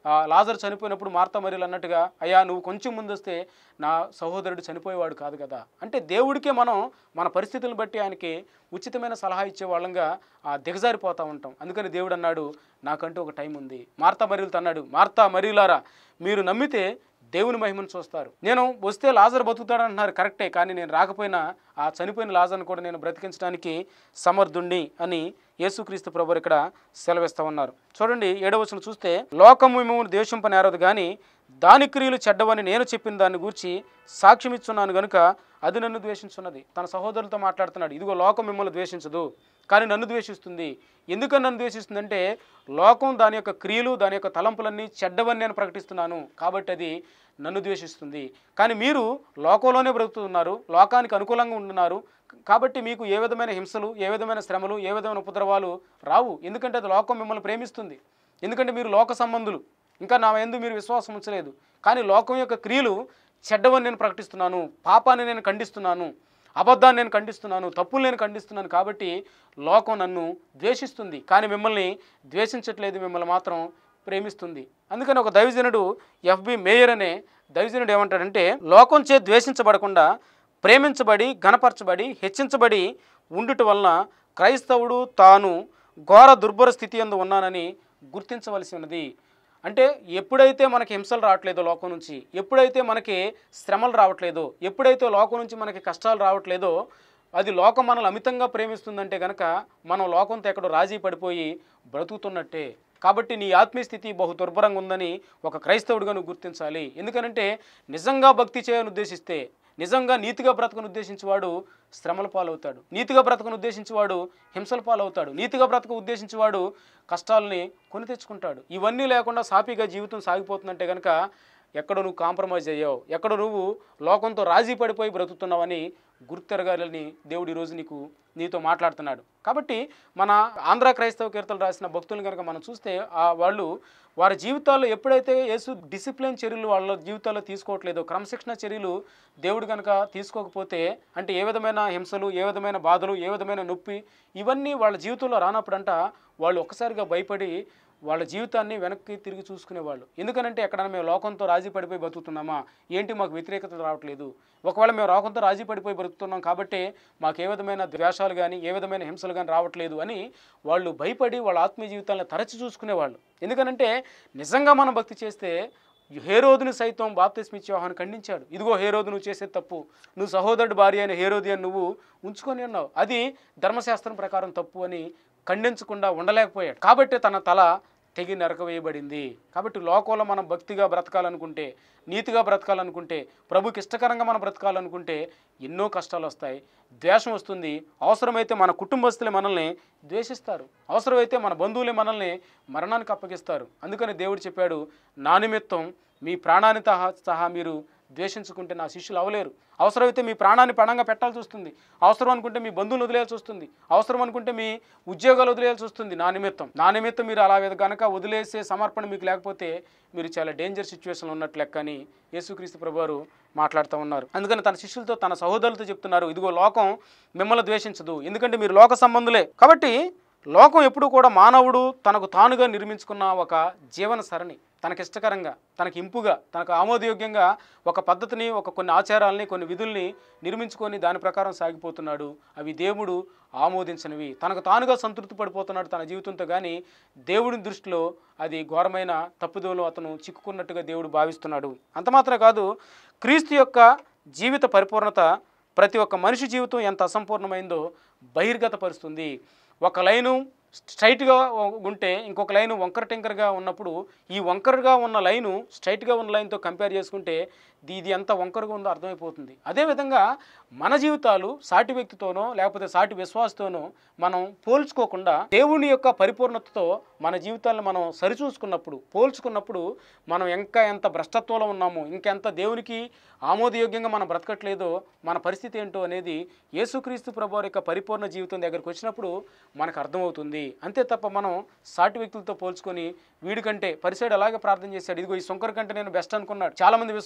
ఆ, లాజర్ చనిపోయినప్పుడు మార్తా మరియలు అన్నట్టుగా అయ్యా నువ్వు కొంచెం ముందు వస్తే నా సహోదరుడు చనిపోయేవాడు కాదు కదా అంటే దేవుడికే మనం మన పరిస్థితులను బట్టి ఆయనకి ఉచితమైన సలహా ఇచ్చే వాళ్ళంగా ఆ, దిగజారిపోతూ ఉంటాం అందుకని దేవుడు అన్నాడు నాకంటూ ఒక టైం ఉంది మార్తా మరియలతో అన్నాడు మార్తా మరియులారా మీరు నమ్మితే దేవుని మహిమను చూస్తారు నేను వస్తే లాజర్ బతుకుతాడు అంటున్నారు కరెక్టే కానీ నేను రాకపోయినా ఆ చనిపోయిన లాజర్ని కూడా నేను బ్రతికించడానికి సమర్థుణ్ణి అని యేసుక్రీస్తు ప్రభు ఇక్కడ సెలవిస్తా ఉన్నారు చూడండి ఏడవచనం చూస్తే లోకము మిమ్మల్ని ద్వేషింపనేరదు కానీ దాని క్రియలు చెడ్డవని నేను చెప్పిన దాన్ని గురించి సాక్ష్యం ఇచ్చున్నాను గనుక అది నన్ను ద్వేషించున్నది తన సహోదరులతో మాట్లాడుతున్నాడు ఇదిగో లోకం మిమ్మల్ని ద్వేషించదు కానీ నన్ను ద్వేషిస్తుంది ఎందుకని నన్ను ద్వేషిస్తుందంటే లోకం దాని యొక్క క్రియలు దాని యొక్క తలంపులన్నీ చెడ్డవని నేను ప్రకటిస్తున్నాను కాబట్టి అది నన్ను ద్వేషిస్తుంది కానీ మీరు లోకంలోనే బ్రతుకుతున్నారు లోకానికి అనుకూలంగా ఉంటున్నారు కాబట్టి మీకు ఏ విధమైన హింసలు ఏ విధమైన శ్రమలు ఏ విధమైన ఉపద్రవాలు రావు ఎందుకంటే అది లోకం మిమ్మల్ని ప్రేమిస్తుంది ఎందుకంటే మీరు లోక సంబంధులు ఇంకా నా ఎందు మీరు విశ్వాసం ఉంచలేదు కానీ లోకం యొక్క క్రియలు చెడ్డవని నేను ప్రకటిస్తున్నాను పాపాన్ని నేను ఖండిస్తున్నాను అబద్ధాన్ని నేను ఖండిస్తున్నాను తప్పులు నేను ఖండిస్తున్నాను కాబట్టి లోకం నన్ను ద్వేషిస్తుంది కానీ మిమ్మల్ని ద్వేషించట్లేదు మిమ్మల్ని మాత్రం ప్రేమిస్తుంది అందుకని ఒక దైవజనుడు ఎఫ్బి మేయర్ అనే దైవజనుడు ఏమంటాడంటే లోకం చే ద్వేషించబడకుండా ప్రేమించబడి గణపరచబడి హెచ్చించబడి ఉండుట వలన క్రైస్తవుడు తాను ఘోర దుర్భర స్థితి ఎందు ఉన్నానని గుర్తించవలసి ఉన్నది అంటే ఎప్పుడైతే మనకి హింసలు రావట్లేదో లోకం నుంచి ఎప్పుడైతే మనకి శ్రమలు రావట్లేదో ఎప్పుడైతే లోకం నుంచి మనకి కష్టాలు రావట్లేదో అది లోకం మనల్ని అమితంగా ప్రేమిస్తుందంటే కనుక మనం లోకంతో ఎక్కడో రాజీ పడిపోయి బ్రతుకుతున్నట్టే కాబట్టి నీ ఆత్మీయ స్థితి బహు దుర్భరంగా ఉందని ఒక క్రైస్తవుడిగా నువ్వు గుర్తించాలి ఎందుకనంటే నిజంగా భక్తి చేయని ఉద్దేశిస్తే నిజంగా నీతిగా బ్రతకను ఉద్దేశించేవాడు శ్రమల పాలవుతాడు నీతిగా బ్రతకను ఉద్దేశించేవాడు హింసల పాలవుతాడు నీతిగా బ్రతక ఉద్దేశించేవాడు కష్టాలని కొని తెచ్చుకుంటాడు ఇవన్నీ లేకుండా సాఫీగా జీవితం సాగిపోతుందంటే కనుక ఎక్కడ నువ్వు కాంప్రమైజ్ అయ్యావు ఎక్కడ నువ్వు లోకంతో రాజీ పడిపోయి బ్రతుకుతున్నావని గుర్తెరగాలని దేవుడు ఈరోజు నీకు నీతో మాట్లాడుతున్నాడు కాబట్టి మన ఆంధ్ర క్రైస్తవ కీర్తనలు రాసిన భక్తులు కనుక మనం చూస్తే ఆ వాళ్ళు వారి జీవితాల్లో ఎప్పుడైతే యేసు డిసిప్లిన్ చర్యలు వాళ్ళ జీవితాల్లో తీసుకోవట్లేదో క్రమశిక్షణ చర్యలు దేవుడు కనుక తీసుకోకపోతే అంటే ఏ విధమైన హింసలు ఏ విధమైన బాధలు ఏ విధమైన నొప్పి ఇవన్నీ వాళ్ళ జీవితంలో రానప్పుడంట వాళ్ళు ఒక్కసారిగా భయపడి వాళ్ళ జీవితాన్ని వెనక్కి తిరిగి చూసుకునేవాళ్ళు ఎందుకనంటే ఎక్కడైనా మేము లోకంతో రాజీ పడిపోయి బతుకుతున్నామా ఏంటి మాకు వ్యతిరేకత రావట్లేదు ఒకవేళ మేము లోకంతో రాజీ పడిపోయి బ్రతుకుతున్నాం కాబట్టి మాకు ఏ విధమైన ద్వేషాలు కానీ ఏ విధమైన హింసలు కానీ రావట్లేదు అని వాళ్ళు భయపడి వాళ్ళ ఆత్మీయ జీవితాలను తరచి చూసుకునేవాళ్ళు ఎందుకనంటే నిజంగా మనం భక్తి చేస్తే హేరోదుని సైతం బాప్తిస్మిచ్చి యోహాను ఖండించాడు ఇదిగో హేరోదు నువ్వు చేసే తప్పు నువ్వు సహోదరుడు భార్య అయిన హేరోది అని నువ్వు ఉంచుకొని ఉన్నావు అది ధర్మశాస్త్రం ప్రకారం తప్పు అని ఖండించకుండా ఉండలేకపోయాడు కాబట్టి తన తల తెగి నరకవేయబడింది కాబట్టి లోకంలో మనం భక్తిగా బ్రతకాలనుకుంటే నీతిగా బ్రతకాలనుకుంటే ప్రభుకి ఇష్టకరంగా మనం బ్రతకాలనుకుంటే ఎన్నో కష్టాలు వస్తాయి ద్వేషం వస్తుంది అవసరమైతే మన కుటుంబస్తులే మనల్ని ద్వేషిస్తారు అవసరమైతే మన బంధువులే మనల్ని మరణానికి అప్పగిస్తారు అందుకని దేవుడు చెప్పాడు నా నిమిత్తం మీ ప్రాణాన్ని సహా సహా మీరు ద్వేషించుకుంటే నా శిష్యులు అవలేరు అవసరమైతే మీ ప్రాణాన్ని పణంగా పెట్టాల్సి వస్తుంది అవసరం అనుకుంటే మీ బంధువులు వదిలేయాల్సి వస్తుంది అవసరం అనుకుంటే మీ ఉద్యోగాలు వదిలేయాల్సి వస్తుంది నా నిమిత్తం నా నిమిత్తం మీరు అలా కనుక వదిలేసే సమర్పణ మీకు లేకపోతే మీరు చాలా డేంజర్ సిచ్యువేషన్లో ఉన్నట్లు లెక్క అని యేసుక్రీస్తు ప్రభువారు మాట్లాడుతూ ఉన్నారు అందుకని తన శిష్యులతో తన సహోదరులతో చెప్తున్నారు ఇదిగో లోకం మిమ్మల్ని ద్వేషించదు ఎందుకంటే మీరు లోక సంబంధులే కాబట్టి లోకం ఎప్పుడు కూడా మానవుడు తనకు తానుగా నిర్మించుకున్న ఒక జీవన సరణి తనకి ఇష్టకరంగా తనకి ఇంపుగా తనకు ఆమోదయోగ్యంగా ఒక పద్ధతిని ఒక కొన్ని ఆచారాలని కొన్ని విధుల్ని నిర్మించుకొని దాని ప్రకారం సాగిపోతున్నాడు అవి దేవుడు ఆమోదించనివి తనకు తానుగా సంతృప్తి పడిపోతున్నాడు తన జీవితంతో కానీ దేవుడి దృష్టిలో అది ఘోరమైన తప్పుదోలు అతను చిక్కుకున్నట్టుగా దేవుడు భావిస్తున్నాడు అంత మాత్రమే కాదు క్రీస్తు యొక్క జీవిత పరిపూర్ణత ప్రతి ఒక్క మనిషి జీవితం ఎంత అసంపూర్ణమైందో బహిర్గతపరుస్తుంది ఒక లైను స్ట్రైట్గా ఉంటే ఇంకొక లైను వంకర టింకరగా ఉన్నప్పుడు ఈ వంకరగా ఉన్న లైను స్ట్రైట్గా ఉన్న లైన్తో కంపేర్ చేసుకుంటే ఇది ఇది ఎంత వంకరగా ఉందో అర్థమైపోతుంది అదేవిధంగా మన జీవితాలు సాటి వ్యక్తితోనో లేకపోతే సాటి విశ్వాసతోనో మనం పోల్చుకోకుండా దేవుని యొక్క పరిపూర్ణతతో మన జీవితాలను మనం సరిచూసుకున్నప్పుడు పోల్చుకున్నప్పుడు మనం ఇంకా ఎంత భ్రష్టత్వంలో ఉన్నామో ఇంకెంత దేవునికి ఆమోదయోగ్యంగా మనం బ్రతకట్లేదో మన పరిస్థితి ఏంటో అనేది యేసుక్రీస్తు ప్రభు యొక్క పరిపూర్ణ జీవితం దగ్గరికి వచ్చినప్పుడు మనకు అర్థమవుతుంది అంతే తప్ప మనం సాటి వ్యక్తులతో పోల్చుకొని వీడికంటే పరిసైడ్ అలాగే ప్రార్థన చేశాడు ఇదిగో ఈ శంకర్ కంటే నేను బెస్ట్ అనుకున్నాడు చాలా మంది విశ్వాసులు కూడా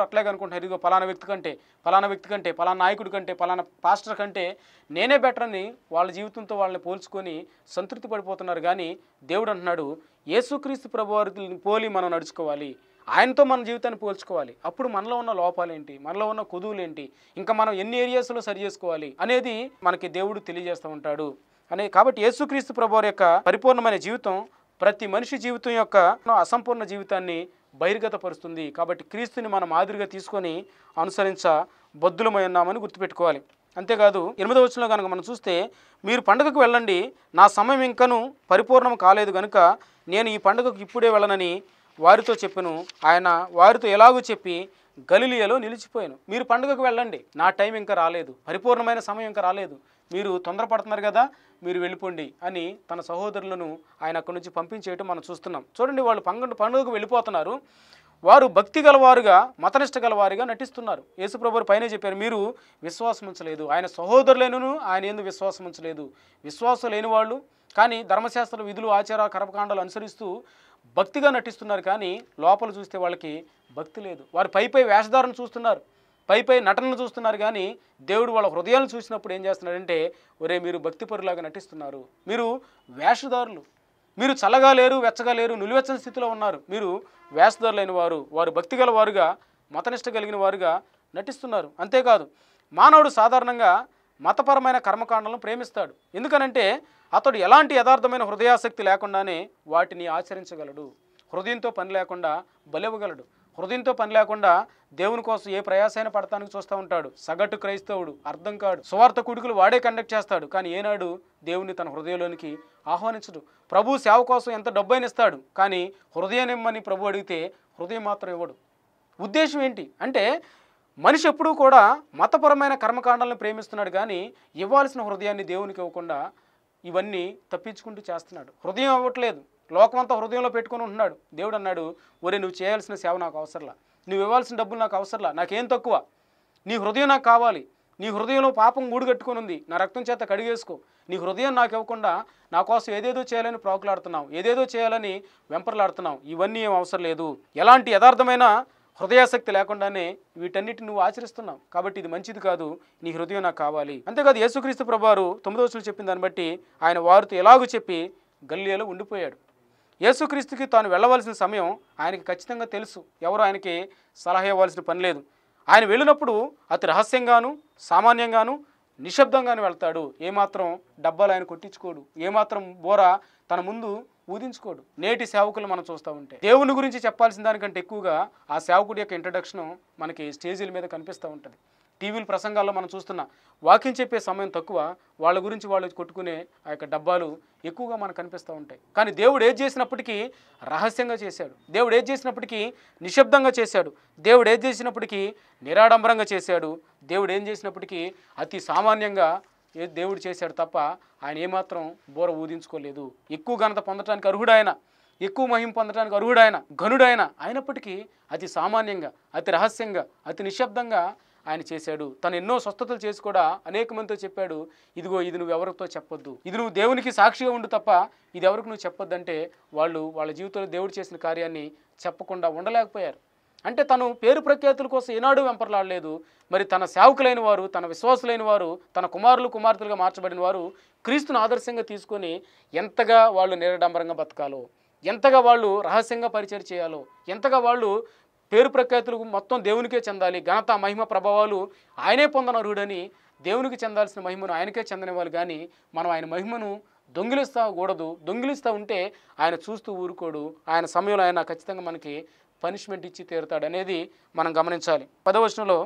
అట్లాగే అనుకుంటున్నారు ఇదిగో పలానా వ్యక్తి కంటే పలానా వ్యక్తి కంటే పలానా నాయకుడి కంటే పలానా పాస్టర్ కంటే నేనే బెటర్ అని వాళ్ళ జీవితంతో వాళ్ళని పోల్చుకొని సంతృప్తి పడిపోతున్నారు కానీ దేవుడు అంటున్నాడు యేసుక్రీస్తు ప్రభు వారిని పోలి మనం నడుచుకోవాలి ఆయనతో మన జీవితాన్ని పోల్చుకోవాలి అప్పుడు మనలో ఉన్న లోపాలేంటి మనలో ఉన్న కొదువులేంటి ఇంకా మనం ఎన్ని ఏరియాస్లో సరి చేసుకోవాలి అనేది మనకి దేవుడు తెలియజేస్తూ ఉంటాడు అనే కాబట్టి యేసుక్రీస్తు ప్రభు వారి యొక్క పరిపూర్ణమైన జీవితం ప్రతి మనిషి జీవితం యొక్క అసంపూర్ణ జీవితాన్ని బహిర్గతపరుస్తుంది కాబట్టి క్రీస్తుని మనం మాదిరిగా తీసుకొని అనుసరించ బద్దులమై ఉన్నామని గుర్తుపెట్టుకోవాలి అంతేకాదు ఎనిమిదవ వచనంలో కనుక మనం చూస్తే మీరు పండుగకు వెళ్ళండి నా సమయం ఇంకను పరిపూర్ణం కాలేదు కనుక నేను ఈ పండుగకు ఇప్పుడే వెళ్ళనని వారితో చెప్పాను ఆయన వారితో ఎలాగో చెప్పి గలిలియలో నిలిచిపోయాను మీరు పండుగకు వెళ్ళండి నా టైం ఇంకా రాలేదు పరిపూర్ణమైన సమయం ఇంకా రాలేదు మీరు తొందరపడుతున్నారు కదా మీరు వెళ్ళిపోండి అని తన సహోదరులను ఆయన అక్కడి నుంచి పంపించేయటం మనం చూస్తున్నాం చూడండి వాళ్ళు పండుగ పండుగకు వెళ్ళిపోతున్నారు వారు భక్తి గలవారుగా మతనిష్ట గలవారుగా నటిస్తున్నారు యేసుప్రభు పైనే చెప్పారు మీరు విశ్వాసం ఉంచలేదు ఆయన సహోదరులైనను ఆయన ఎందుకు విశ్వాసం ఉంచలేదు విశ్వాసం లేని వాళ్ళు కానీ ధర్మశాస్త్ర విధులు ఆచార కర్మకాండాలు అనుసరిస్తూ భక్తిగా నటిస్తున్నారు కానీ లోపల చూస్తే వాళ్ళకి భక్తి లేదు వారు పై పై వేషధారణ చూస్తున్నారు పై పై నటనలు చూస్తున్నారు కానీ దేవుడు వాళ్ళ హృదయాలను చూసినప్పుడు ఏం చేస్తున్నాడంటే ఒరే మీరు భక్తిపరులాగా నటిస్తున్నారు మీరు వేషధారులు మీరు చల్లగా లేరు వెచ్చగా లేరు నిలువెచ్చని స్థితిలో ఉన్నారు మీరు వేషధారులైన వారు వారు భక్తి గల వారుగా మతనిష్ట కలిగిన వారుగా నటిస్తున్నారు అంతేకాదు మానవుడు సాధారణంగా మతపరమైన కర్మకాండలను ప్రేమిస్తాడు ఎందుకనంటే అతడు ఎలాంటి యథార్థమైన హృదయాసక్తి లేకుండానే వాటిని ఆచరించగలడు హృదయంతో పని లేకుండా బలివ్వగలడు హృదయంతో పని లేకుండా దేవుని కోసం ఏ ప్రయాసైనా పడటానికి చూస్తూ ఉంటాడు సగటు క్రైస్తవుడు అర్థం కాడు సువార్త కుడుకులు వాడే కండక్ట్ చేస్తాడు కానీ ఏనాడు దేవుని తన హృదయంలోనికి ఆహ్వానించడు ప్రభు సేవ కోసం ఎంత డబ్బైనా ఇస్తాడు కానీ హృదయం ఇమ్మని ప్రభు అడిగితే హృదయం మాత్రం ఇవ్వడు ఉద్దేశం ఏంటి అంటే మనిషి ఎప్పుడూ కూడా మతపరమైన కర్మకాండాలను ప్రేమిస్తున్నాడు కానీ ఇవ్వాల్సిన హృదయాన్ని దేవునికి ఇవ్వకుండా ఇవన్నీ తప్పించుకుంటూ చేస్తున్నాడు హృదయం ఇవ్వట్లేదు లోకమంతా హృదయంలో పెట్టుకొని ఉంటున్నాడు దేవుడు అన్నాడు ఒరే నువ్వు చేయాల్సిన సేవ నాకు అవసరంలా నువ్వు ఇవ్వాల్సిన డబ్బులు నాకు అవసరంలా నాకేం తక్కువ నీ హృదయం నాకు కావాలి నీ హృదయంలో పాపం గూడు కట్టుకొని ఉంది నా రక్తం చేత కడిగేసుకో నీ హృదయం నాకు ఇవ్వకుండా నా కోసం ఏదేదో చేయాలని ప్రాకులాడుతున్నావు ఏదేదో చేయాలని వెంపర్లాడుతున్నావు ఇవన్నీ ఏం అవసరం లేదు ఎలాంటి యథార్థమైన హృదయాసక్తి లేకుండానే వీటన్నిటిని నువ్వు ఆచరిస్తున్నావు కాబట్టి ఇది మంచిది కాదు నీ హృదయం నాకు కావాలి అంతేకాదు యేసుక్రీస్తు ప్రభువారు తొమ్మిదో వచనం చెప్పిన దాన్ని బట్టి ఆయన వారితో ఎలాగో చెప్పి గల్లియలో ఉండిపోయాడు యేసుక్రీస్తుకి తాను వెళ్ళవలసిన సమయం ఆయనకి ఖచ్చితంగా తెలుసు ఎవరు ఆయనకి సలహా ఇవ్వాల్సిన పని లేదు ఆయన వెళ్ళినప్పుడు అతి రహస్యంగాను సామాన్యంగాను నిశ్శబ్దంగాను వెళ్తాడు ఏమాత్రం డబ్బాలు ఆయన కొట్టించుకోడు ఏమాత్రం బోర తన ముందు ఊదించుకోడు నేటి సేవకులు మనం చూస్తూ ఉంటే దేవుని గురించి చెప్పాల్సిన దానికంటే ఎక్కువగా ఆ సేవకుడి యొక్క ఇంట్రడక్షన్ మనకి స్టేజీల మీద కనిపిస్తూ ఉంటుంది టీవీల ప్రసంగాల్లో మనం చూస్తున్న వాక్యం చెప్పే సమయం తక్కువ వాళ్ళ గురించి వాళ్ళు కొట్టుకునే ఆ యొక్క డబ్బాలు ఎక్కువగా మనకు కనిపిస్తూ ఉంటాయి కానీ దేవుడు ఏది చేసినప్పటికీ రహస్యంగా చేశాడు దేవుడు ఏది చేసినప్పటికీ నిశ్శబ్దంగా చేశాడు దేవుడు ఏది చేసినప్పటికీ నిరాడంబరంగా చేశాడు దేవుడు ఏం చేసినప్పటికీ అతి సామాన్యంగా ఏ దేవుడు చేశాడు తప్ప ఆయన ఏమాత్రం బోర ఊదించుకోలేదు ఎక్కువ ఘనత పొందడానికి అర్హుడాయన ఎక్కువ మహిమ పొందడానికి అర్హుడాయన ఘనుడాయన అయినప్పటికీ అతి సామాన్యంగా అతి రహస్యంగా అతి నిశ్శబ్దంగా ఆయన చేశాడు తను ఎన్నో స్వస్థతలు చేసి కూడా అనేక మందితో చెప్పాడు ఇదిగో ఇది నువ్వు ఎవరితో చెప్పొద్దు ఇది నువ్వు దేవునికి సాక్షిగా ఉండు తప్ప ఇది ఎవరికి నువ్వు చెప్పొద్దంటే వాళ్ళు వాళ్ళ జీవితంలో దేవుడు చేసిన కార్యాన్ని చెప్పకుండా ఉండలేకపోయారు అంటే తను పేరు ప్రఖ్యాతుల కోసం ఏనాడు వెంపర్లాడలేదు మరి తన సేవకులైన వారు తన విశ్వాసులైన వారు తన కుమారులు కుమార్తెలుగా మార్చబడిన వారు క్రీస్తును ఆదర్శంగా తీసుకొని ఎంతగా వాళ్ళు నిరడంబరంగా బతకాలో ఎంతగా వాళ్ళు రహస్యంగా పరిచయం చేయాలో ఎంతగా వాళ్ళు పేరు ప్రఖ్యాతులు మొత్తం దేవునికే చెందాలి ఘనత మహిమ ప్రభావాలు ఆయనే పొందనరుడని దేవునికి చెందాల్సిన మహిమను ఆయనకే చెందనివ్వాలి కానీ మనం ఆయన మహిమను దొంగిలిస్తా కూడదు దొంగిలిస్తూ ఉంటే ఆయన చూస్తూ ఊరుకోడు ఆయన సమయంలో ఆయన ఖచ్చితంగా మనకి పనిష్మెంట్ ఇచ్చి తీరుతాడు అనేది మనం గమనించాలి పదవచనంలో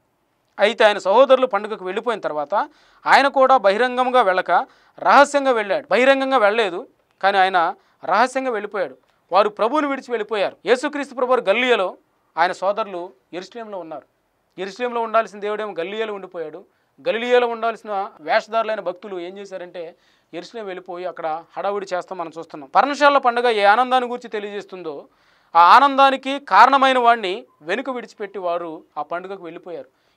అయితే ఆయన సహోదరులు పండుగకు వెళ్ళిపోయిన తర్వాత ఆయన కూడా బహిరంగంగా వెళ్ళక రహస్యంగా వెళ్ళాడు బహిరంగంగా వెళ్ళలేదు కానీ ఆయన రహస్యంగా వెళ్ళిపోయాడు వారు ప్రభువుని విడిచి వెళ్ళిపోయారు యేసుక్రీస్తు ప్రభు గల్లియలో ఆయన సోదరులు ఎరుస్లేంలో ఉన్నారు ఎరుస్లేంలో ఉండాల్సిన దేవుడేమో గల్లియలో ఉండిపోయాడు గలిలియలో ఉండాల్సిన వేషధారులైన భక్తులు ఏం చేశారంటే ఎరుసలేం వెళ్ళిపోయి అక్కడ హడావుడి చేస్తాం మనం చూస్తున్నాం పర్ణశాల పండుగ ఏ ఆనందాన్ని గురించి తెలియజేస్తుందో ఆ ఆనందానికి కారణమైన వాడిని వెనుక విడిచిపెట్టి వారు ఆ పండుగకు వెళ్ళిపోయారు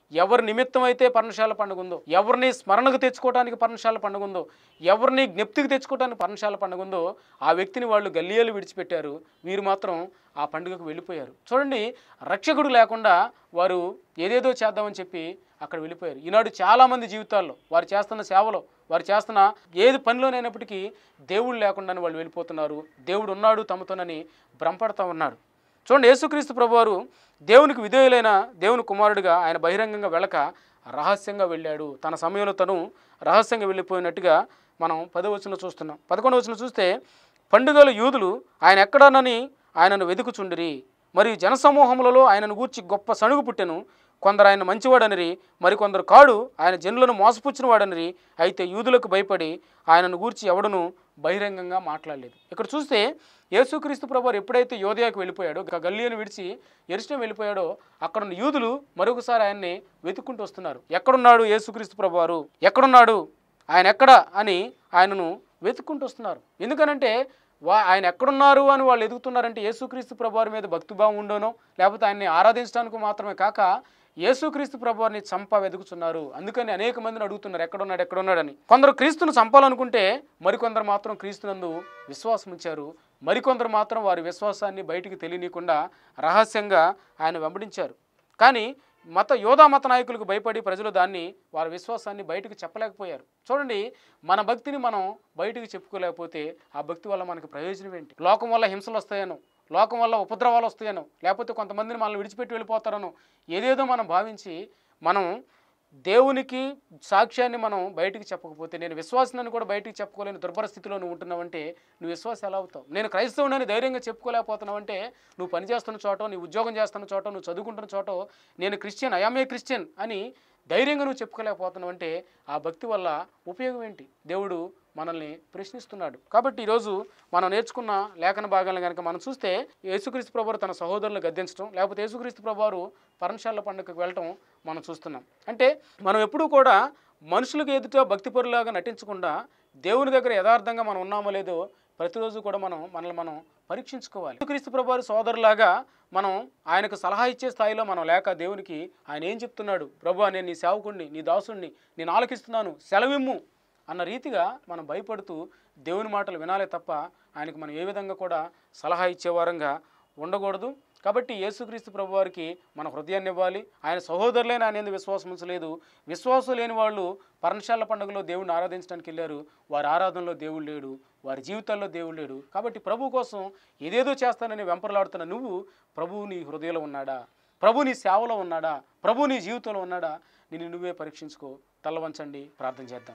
ఎవరి నిమిత్తం అయితే పర్ణశాల పండుగ ఉందో ఎవరిని స్మరణకు తెచ్చుకోవడానికి పర్ణశాల పండుగ ఉందో ఎవరిని జ్ఞప్తికి తెచ్చుకోవడానికి పర్ణశాల పండుగ ఉందో ఆ వ్యక్తిని వాళ్ళు గల్లియాలు విడిచిపెట్టారు వీరు మాత్రం ఆ పండుగకు వెళ్ళిపోయారు చూడండి రక్షకుడు లేకుండా వారు ఏదేదో చేద్దామని చెప్పి అక్కడ వెళ్ళిపోయారు ఈనాడు చాలామంది జీవితాల్లో వారు చేస్తున్న సేవలో వారు చేస్తున్న ఏది పనిలోనైనప్పటికీ దేవుడు లేకుండానే వాళ్ళు వెళ్ళిపోతున్నారు దేవుడు ఉన్నాడు తమతోనని భ్రమపడతా ఉన్నాడు చూడండి యేసుక్రీస్తు ప్రభువారు దేవునికి విధేయులైన దేవుని కుమారుడిగా ఆయన బహిరంగంగా వెళ్ళక రహస్యంగా వెళ్ళాడు తన సమయంలో తను రహస్యంగా వెళ్ళిపోయినట్టుగా మనం పదవచనంలో చూస్తున్నాం పదకొండవ వచనం చూస్తే పండుగల యూదులు ఆయన ఎక్కడనని ఆయనను వెతుకుచుండిరి మరియు జనసమూహములలో ఆయనను గూర్చి గొప్ప సణుగు పుట్టెను కొందరు ఆయన మంచివాడనిరి మరికొందరు కాడు ఆయన జనులను మోసపుచ్చిన వాడనిరి అయితే యూదులకు భయపడి ఆయనను గూర్చి ఎవడును బహిరంగంగా మాట్లాడలేదు ఇక్కడ చూస్తే యేసుక్రీస్తు ప్రభు ఎప్పుడైతే యోధయాకు వెళ్ళిపోయాడో ఇక గల్లియను విడిచి ఎరుష్టం వెళ్ళిపోయాడో అక్కడ ఉన్న యూదులు మరొకసారి ఆయన్ని వెతుక్కుంటూ వస్తున్నారు ఎక్కడున్నాడు యేసుక్రీస్తు ప్రభు వారు ఎక్కడున్నాడు ఆయన ఎక్కడ అని ఆయనను వెతుక్కుంటూ వస్తున్నారు ఎందుకనంటే వా ఆయన ఎక్కడున్నారు అని వాళ్ళు ఎదుగుతున్నారంటే యేసుక్రీస్తు ప్రభువారి మీద భక్తిభావం ఉండోనో లేకపోతే ఆయన్ని ఆరాధించడానికి మాత్రమే కాక యేసుక్రీస్తు ప్రభువారిని చంప వెతుకుతున్నారు అందుకని అనేక మందిని అడుగుతున్నారు ఎక్కడున్నాడు ఎక్కడున్నాడని కొందరు క్రీస్తును చంపాలనుకుంటే మరికొందరు మాత్రం క్రీస్తునందు విశ్వాసం ఉంచారు మరికొందరు మాత్రం వారి విశ్వాసాన్ని బయటికి తెలియనీయకుండా రహస్యంగా ఆయన వెంబడించారు కానీ మత యోధా మత నాయకులకు భయపడి ప్రజలు దాన్ని వారి విశ్వాసాన్ని బయటకు చెప్పలేకపోయారు చూడండి మన భక్తిని మనం బయటకు చెప్పుకోలేకపోతే ఆ భక్తి వల్ల మనకు ప్రయోజనం ఏంటి లోకం వల్ల హింసలు వస్తాయనో లోకం వల్ల ఉపద్రవాలు వస్తాయనో లేకపోతే కొంతమందిని మనల్ని విడిచిపెట్టి వెళ్ళిపోతారనో ఏదేదో మనం భావించి మనం దేవునికి సాక్ష్యాన్ని మనం బయటికి చెప్పకపోతే నేను విశ్వాసాన్ని కూడా బయటికి చెప్పుకోలేని దుర్భర స్థితిలో నువ్వు ఉంటున్నావంటే నువ్వు విశ్వాసం ఎలా అవుతావు నేను క్రైస్తవుడని ధైర్యంగా చెప్పుకోలేకపోతున్నావంటే నువ్వు పని చేస్తున్న చోట నీ ఉద్యోగం చేస్తున్న చోట నువ్వు చదువుకుంటున్న చోట నేను క్రిస్టియన్ ఐఎమ్ ఏ క్రిస్టియన్ అని ధైర్యంగా నువ్వు చెప్పుకోలేకపోతున్నావు అంటే ఆ భక్తి వల్ల ఉపయోగం ఏంటి దేవుడు మనల్ని ప్రశ్నిస్తున్నాడు కాబట్టి ఈరోజు మనం నేర్చుకున్న లేఖన భాగాలను కనుక మనం చూస్తే యేసుక్రీస్తు ప్రభువారు తన సహోదరులను గద్దించడం లేకపోతే యేసుక్రీస్తు ప్రభువారు పర్ణశాల పండుగకు వెళ్ళటం మనం చూస్తున్నాం అంటే మనం ఎప్పుడూ కూడా మనుషులకు ఎదుట భక్తిపరులాగా నటించకుండా దేవుని దగ్గర యథార్థంగా మనం ఉన్నామో లేదో ప్రతిరోజు కూడా మనం మనల్ని మనం పరీక్షించుకోవాలి క్రీస్తు ప్రభువారి సోదరులాగా మనం ఆయనకు సలహా ఇచ్చే స్థాయిలో మనం లేక దేవునికి ఆయన ఏం చెప్తున్నాడు ప్రభు నేను నీ సేవకుడిని నీ దాసుడిని నేను ఆలకిస్తున్నాను సెలవిమ్ము అన్న రీతిగా మనం భయపడుతూ దేవుని మాటలు వినాలే తప్ప ఆయనకు మనం ఏ విధంగా కూడా సలహా ఇచ్చేవారంగా ఉండకూడదు కాబట్టి యేసుక్రీస్తు ప్రభు వారికి మన హృదయాన్ని ఇవ్వాలి ఆయన సహోదరులైన ఆయన ఎందుకు విశ్వాసం ఉంచలేదు విశ్వాసం లేని వాళ్ళు పర్ణశాల పండుగలో దేవుడిని ఆరాధించడానికి వెళ్ళారు వారి ఆరాధనలో దేవుడు లేడు వారి జీవితాల్లో దేవుడు లేడు కాబట్టి ప్రభు కోసం ఏదేదో చేస్తానని వెంపర్లాడుతున్న నువ్వు ప్రభువు నీ హృదయంలో ఉన్నాడా ప్రభు నీ సేవలో ఉన్నాడా ప్రభు నీ జీవితంలో ఉన్నాడా నిన్ను నువ్వే పరీక్షించుకో తల వంచండి ప్రార్థన చేద్దాం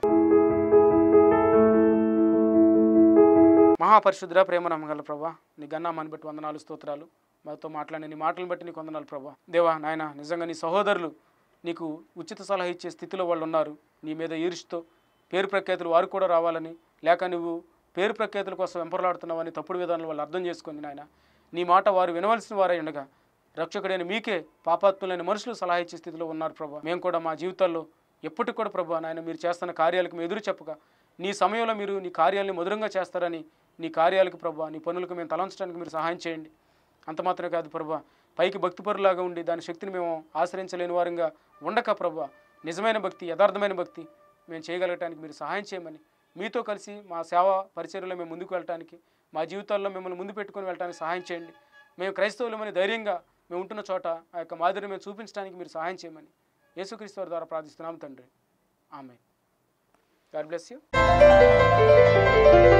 మహాపరిశుద్ధుడ ప్రేమ నమ్మగల ప్రభా నీ గన్నామాన్ని బట్టి వందనాలు స్తోత్రాలు మాతో మాట్లాడిన నీ మాటలను బట్టి నీకు వందనాలు ప్రభా దేవా నాయన నిజంగా నీ సహోదరులు నీకు ఉచిత సలహా ఇచ్చే స్థితిలో వాళ్ళు ఉన్నారు నీ మీద ఈర్ష్తో పేరు ప్రఖ్యాతులు వారు కూడా రావాలని లేక నువ్వు పేరు ప్రఖ్యాతుల కోసం వెంపర్లాడుతున్నావని తప్పుడు విధానాలు వాళ్ళు అర్థం చేసుకొని నాయన నీ మాట వారు వినవలసిన వారై ఉండగా రక్షకుడైన మీకే పాపాత్ములైన మనుషులు సలహా ఇచ్చే స్థితిలో ఉన్నారు ప్రభా మేము కూడా మా జీవితాల్లో ఎప్పటికి కూడా ప్రభా నాయన మీరు చేస్తున్న కార్యాలకు మేము ఎదురు చెప్పగా నీ సమయంలో మీరు నీ కార్యాలని మధురంగా చేస్తారని నీ కార్యాలకు ప్రభా నీ పనులకు మేము తలంచడానికి మీరు సహాయం చేయండి అంత మాత్రమే కాదు ప్రభా పైకి భక్తిపరులాగా ఉండి దాని శక్తిని మేము ఆశ్రయించలేని వారంగా ఉండక ప్రభా నిజమైన భక్తి యథార్థమైన భక్తి మేము చేయగలగటానికి మీరు సహాయం చేయమని మీతో కలిసి మా సేవ పరిచర్యలో మేము ముందుకు వెళ్ళటానికి మా జీవితాల్లో మిమ్మల్ని ముందు పెట్టుకొని వెళ్ళడానికి సహాయం చేయండి మేము క్రైస్తవులమని ధైర్యంగా మేము ఉంటున్న చోట ఆ యొక్క మాదిరి మేము చూపించడానికి మీరు సహాయం చేయమని యేసుక్రీస్తు వారి ద్వారా ప్రార్థిస్తున్నాం తండ్రి ఆమె గాడ్ బ్లెస్ యూ